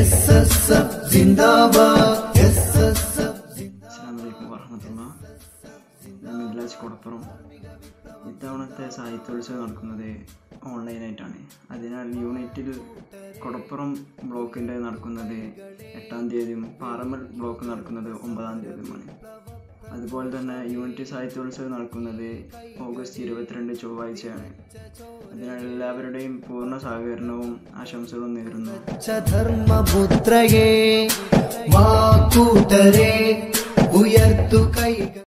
S S F ജിന്ദാബാദ് S S F അസ്സാമലൈക്കും വർഹമത്തുള്ള ഞാൻ മിദ്ലാജ് കൊടപ്പുറം ഇത്തവണത്തെ സാഹിത്യോത്സവം നടക്കുന്നത് ഓൺലൈനായിട്ടാണ് അതിനാൽ യൂണിറ്റിൽ കൊടപ്പുറം ബ്ലോക്കിൻ്റെ നടക്കുന്നത് എട്ടാം തീയതിയും പാറമ്മൽ ബ്ലോക്ക് നടക്കുന്നത് ഒമ്പതാം തീയതിയുമാണ് അതുപോലെ തന്നെ യൂണിറ്റ് സാഹിത്യോത്സവം നടക്കുന്നത് ഓഗസ്റ്റ് ഇരുപത്തിരണ്ട് ചൊവ്വാഴ്ചയാണ് അതിനാൽ എല്ലാവരുടെയും പൂർണ്ണ സഹകരണവും ആശംസകളും നേരുന്നു ധർമ്മപുത്രയേ വാക്കൂട്ടരെ ഉയർത്തു കൈ